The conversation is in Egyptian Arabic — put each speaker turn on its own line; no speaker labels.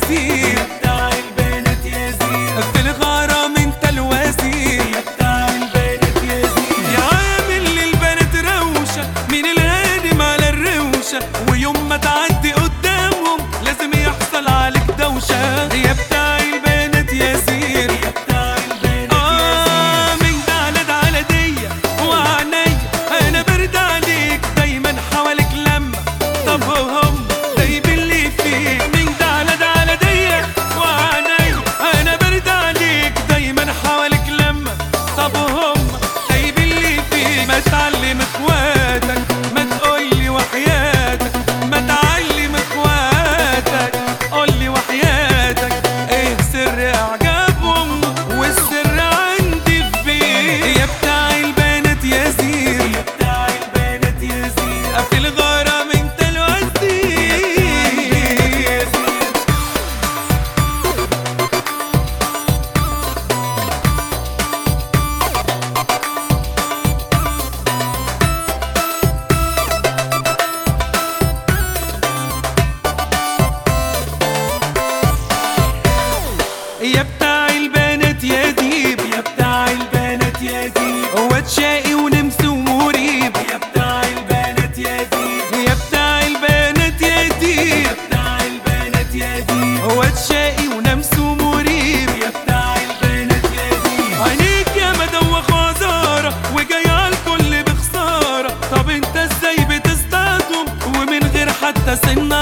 يزيد
بتاع البنات يزيد
في الغرام انت الوزير
بتاع البنات يزيد
يا عامل للبنات روشة من الهادم على الروشة ويوم ما تعدي قدامهم لازم يحصل عليك دوشة يا بتاع البنات يزير
بتاع البنات
آه من ده على ده على دية وعينيا أنا برد عليك دايما حواليك لما طب هم سايبين لي فيك من ده على ده على دية وعينيا أنا برد عليك دايما حواليك لما طب هم سايبين لي فيك ما تعلم اخواتك ما تقولي وحياتك ما تعلم اخواتك قولي وحياتك ايه سر اعجابهم والسر عندي في بيت يا بتاع البنات يزيد
بتاع البنات يزيد
في الغرام انت الوزير يا بتاع البنات يا ديب
يا بتاع البنات يزيد
هو تشاقي ونمس ومريب
يا بتاع البنات يزيد
يا بتاع البنات يا ديب
بتاع البنات يزيد
هو تشاقي ونمس ومريب
يا بتاع البنات يزيد
عينيك يا مدوخ وزارة وجاية الكل بخسارة طب انت ازاي بتصطادهم ومن غير حتى سنة